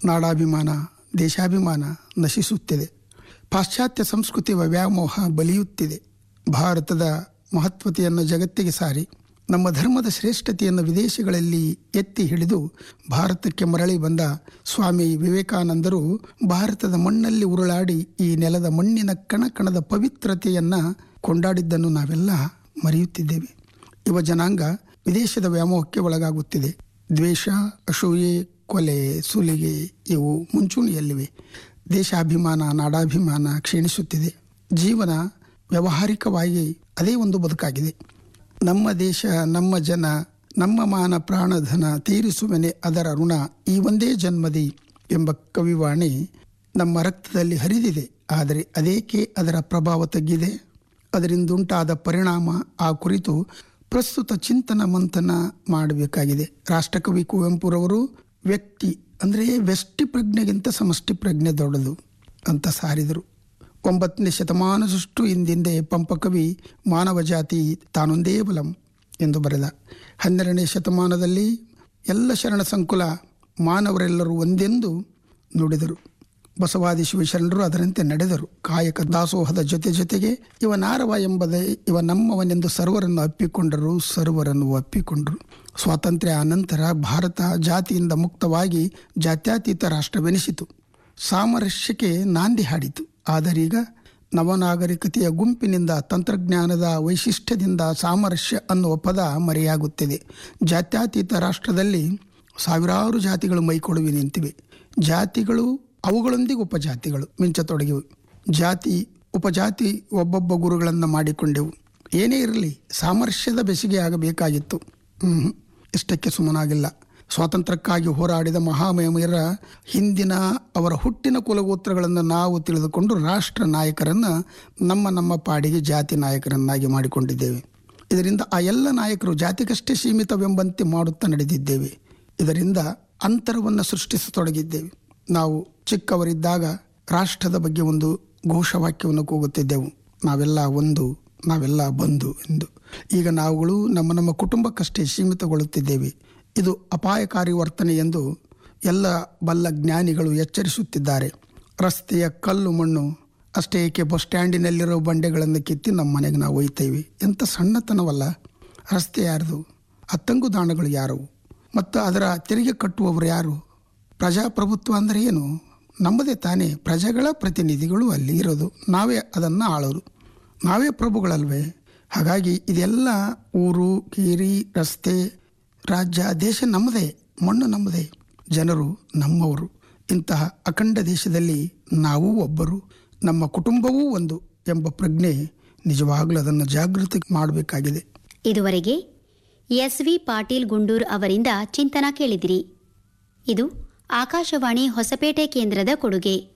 ನಾಡಾಭಿಮಾನ ದೇಶಾಭಿಮಾನ ನಶಿಸುತ್ತಿದೆ ಪಾಶ್ಚಾತ್ಯ ಸಂಸ್ಕೃತಿಯ ವ್ಯಾಮೋಹ ಬಲಿಯುತ್ತಿದೆ ಭಾರತದ ಮಹತ್ವತೆಯನ್ನು ಜಗತ್ತಿಗೆ ಸಾರಿ ನಮ್ಮ ಧರ್ಮದ ಶ್ರೇಷ್ಠತೆಯನ್ನು ವಿದೇಶಗಳಲ್ಲಿ ಎತ್ತಿ ಹಿಡಿದು ಭಾರತಕ್ಕೆ ಮರಳಿ ಬಂದ ಸ್ವಾಮಿ ವಿವೇಕಾನಂದರು ಭಾರತದ ಮಣ್ಣಲ್ಲಿ ಉರುಳಾಡಿ ಈ ನೆಲದ ಮಣ್ಣಿನ ಕಣಕಣದ ಪವಿತ್ರತೆಯನ್ನು ಕೊಂಡಾಡಿದ್ದನ್ನು ನಾವೆಲ್ಲ ಮರೆಯುತ್ತಿದ್ದೇವೆ ಯುವ ಜನಾಂಗ ವಿದೇಶದ ವ್ಯಾಮೋಹಕ್ಕೆ ಒಳಗಾಗುತ್ತಿದೆ ದ್ವೇಷ ಅಸೂಯೆ ಕೊಲೆ ಸುಲಿಗೆ ಇವು ಮುಂಚೂಣಿಯಲ್ಲಿವೆ ದೇಶಾಭಿಮಾನ ನಾಡಾಭಿಮಾನ ಕ್ಷೀಣಿಸುತ್ತಿದೆ ಜೀವನ ವ್ಯಾವಹಾರಿಕವಾಗಿ ಅದೇ ಒಂದು ಬದುಕಾಗಿದೆ ನಮ್ಮ ದೇಶ ನಮ್ಮ ಜನ ನಮ್ಮ ಮಾನ ಪ್ರಾಣಧನ ತೀರಿಸುವನೆ ಅದರ ಋಣ ಈ ಒಂದೇ ಜನ್ಮದಿ ಎಂಬ ಕವಿವಾಣಿ ನಮ್ಮ ರಕ್ತದಲ್ಲಿ ಹರಿದಿದೆ ಆದರೆ ಅದೇಕೆ ಅದರ ಪ್ರಭಾವ ತಗ್ಗಿದೆ ಅದರಿಂದುಂಟಾದ ಪರಿಣಾಮ ಆ ಕುರಿತು ಪ್ರಸ್ತುತ ಚಿಂತನ ಮಂಥನ ಮಾಡಬೇಕಾಗಿದೆ ರಾಷ್ಟ್ರಕವಿ ಕುವೆಂಪುರವರು ವ್ಯಕ್ತಿ ಅಂದರೆ ವ್ಯಷ್ಟಿ ಪ್ರಜ್ಞೆಗಿಂತ ಸಮಷ್ಟಿ ಪ್ರಜ್ಞೆ ದೊಡ್ಡದು ಅಂತ ಸಾರಿದರು ಒಂಬತ್ತನೇ ಶತಮಾನದಷ್ಟು ಹಿಂದಿಂದೆ ಪಂಪಕವಿ ಮಾನವ ಜಾತಿ ತಾನೊಂದೇ ಬಲಂ ಎಂದು ಬರೆದ ಹನ್ನೆರಡನೇ ಶತಮಾನದಲ್ಲಿ ಎಲ್ಲ ಶರಣ ಸಂಕುಲ ಮಾನವರೆಲ್ಲರೂ ಒಂದೆಂದು ನುಡಿದರು ಬಸವಾದಿ ಶಿವಶರಣರು ಅದರಂತೆ ನಡೆದರು ಕಾಯಕ ದಾಸೋಹದ ಜೊತೆ ಜೊತೆಗೆ ಇವ ನಾರವ ಎಂಬುದೇ ಇವ ನಮ್ಮವನೆಂದು ಸರ್ವರನ್ನು ಅಪ್ಪಿಕೊಂಡರು ಸರ್ವರನ್ನು ಒಪ್ಪಿಕೊಂಡರು ಸ್ವಾತಂತ್ರ್ಯ ಅನಂತರ ಭಾರತ ಜಾತಿಯಿಂದ ಮುಕ್ತವಾಗಿ ಜಾತ್ಯತೀತ ರಾಷ್ಟ್ರವೆನಿಸಿತು ಸಾಮರಸ್ಯಕ್ಕೆ ನಾಂದಿ ಹಾಡಿತು ಆದರೀಗ ನವನಾಗರಿಕತೆಯ ಗುಂಪಿನಿಂದ ತಂತ್ರಜ್ಞಾನದ ವೈಶಿಷ್ಟ್ಯದಿಂದ ಸಾಮರಸ್ಯ ಅನ್ನುವ ಪದ ಮರೆಯಾಗುತ್ತಿದೆ ಜಾತ್ಯತೀತ ರಾಷ್ಟ್ರದಲ್ಲಿ ಸಾವಿರಾರು ಜಾತಿಗಳು ಮೈಕೊಡುವಿ ನಿಂತಿವೆ ಜಾತಿಗಳು ಅವುಗಳೊಂದಿಗೆ ಉಪಜಾತಿಗಳು ಮಿಂಚತೊಡಗಿವೆ ಜಾತಿ ಉಪಜಾತಿ ಒಬ್ಬೊಬ್ಬ ಗುರುಗಳನ್ನು ಮಾಡಿಕೊಂಡೆವು ಏನೇ ಇರಲಿ ಸಾಮರಸ್ಯದ ಬೆಸಿಗೆ ಆಗಬೇಕಾಗಿತ್ತು ಹ್ಮ್ ಇಷ್ಟಕ್ಕೆ ಸುಮ್ಮನಾಗಿಲ್ಲ ಸ್ವಾತಂತ್ರ್ಯಕ್ಕಾಗಿ ಹೋರಾಡಿದ ಮಹಾಮಹಿಮರ ಹಿಂದಿನ ಅವರ ಹುಟ್ಟಿನ ಕುಲಗೋತ್ರಗಳನ್ನು ನಾವು ತಿಳಿದುಕೊಂಡು ರಾಷ್ಟ್ರ ನಾಯಕರನ್ನು ನಮ್ಮ ನಮ್ಮ ಪಾಡಿಗೆ ಜಾತಿ ನಾಯಕರನ್ನಾಗಿ ಮಾಡಿಕೊಂಡಿದ್ದೇವೆ ಇದರಿಂದ ಆ ಎಲ್ಲ ನಾಯಕರು ಜಾತಿಗಷ್ಟೇ ಸೀಮಿತವೆಂಬಂತೆ ಮಾಡುತ್ತಾ ನಡೆದಿದ್ದೇವೆ ಇದರಿಂದ ಅಂತರವನ್ನು ಸೃಷ್ಟಿಸತೊಡಗಿದ್ದೇವೆ ನಾವು ಚಿಕ್ಕವರಿದ್ದಾಗ ರಾಷ್ಟ್ರದ ಬಗ್ಗೆ ಒಂದು ಘೋಷವಾಕ್ಯವನ್ನು ಕೂಗುತ್ತಿದ್ದೆವು ನಾವೆಲ್ಲ ಒಂದು ನಾವೆಲ್ಲ ಬಂಧು ಎಂದು ಈಗ ನಾವುಗಳು ನಮ್ಮ ನಮ್ಮ ಕುಟುಂಬಕ್ಕಷ್ಟೇ ಸೀಮಿತಗೊಳ್ಳುತ್ತಿದ್ದೇವೆ ಇದು ಅಪಾಯಕಾರಿ ವರ್ತನೆ ಎಂದು ಎಲ್ಲ ಬಲ್ಲ ಜ್ಞಾನಿಗಳು ಎಚ್ಚರಿಸುತ್ತಿದ್ದಾರೆ ರಸ್ತೆಯ ಕಲ್ಲು ಮಣ್ಣು ಅಷ್ಟೇ ಏಕೆ ಬಸ್ ಸ್ಟ್ಯಾಂಡಿನಲ್ಲಿರೋ ಬಂಡೆಗಳನ್ನು ಕಿತ್ತಿ ನಮ್ಮ ಮನೆಗೆ ನಾವು ಒಯ್ತೇವೆ ಎಂಥ ಸಣ್ಣತನವಲ್ಲ ರಸ್ತೆ ಯಾರ್ದು ಆ ತಂಗುದಾಣಗಳು ಯಾರವು ಮತ್ತು ಅದರ ತೆರಿಗೆ ಕಟ್ಟುವವರು ಯಾರು ಪ್ರಜಾಪ್ರಭುತ್ವ ಅಂದರೆ ಏನು ನಮ್ಮದೇ ತಾನೇ ಪ್ರಜೆಗಳ ಪ್ರತಿನಿಧಿಗಳು ಅಲ್ಲಿ ಇರೋದು ನಾವೇ ಅದನ್ನು ಆಳೋರು ನಾವೇ ಪ್ರಭುಗಳಲ್ವೇ ಹಾಗಾಗಿ ಇದೆಲ್ಲ ಊರು ಕೀರಿ ರಸ್ತೆ ರಾಜ್ಯ ದೇಶ ನಮ್ಮದೇ ಮಣ್ಣು ನಮ್ಮದೇ ಜನರು ನಮ್ಮವರು ಇಂತಹ ಅಖಂಡ ದೇಶದಲ್ಲಿ ನಾವೂ ಒಬ್ಬರು ನಮ್ಮ ಕುಟುಂಬವೂ ಒಂದು ಎಂಬ ಪ್ರಜ್ಞೆ ನಿಜವಾಗಲೂ ಅದನ್ನು ಜಾಗೃತಿ ಮಾಡಬೇಕಾಗಿದೆ ಇದುವರೆಗೆ ಎಸ್ ವಿ ಪಾಟೀಲ್ ಗುಂಡೂರ್ ಅವರಿಂದ ಚಿಂತನ ಕೇಳಿದಿರಿ ಇದು ಆಕಾಶವಾಣಿ ಹೊಸಪೇಟೆ ಕೇಂದ್ರದ ಕೊಡುಗೆ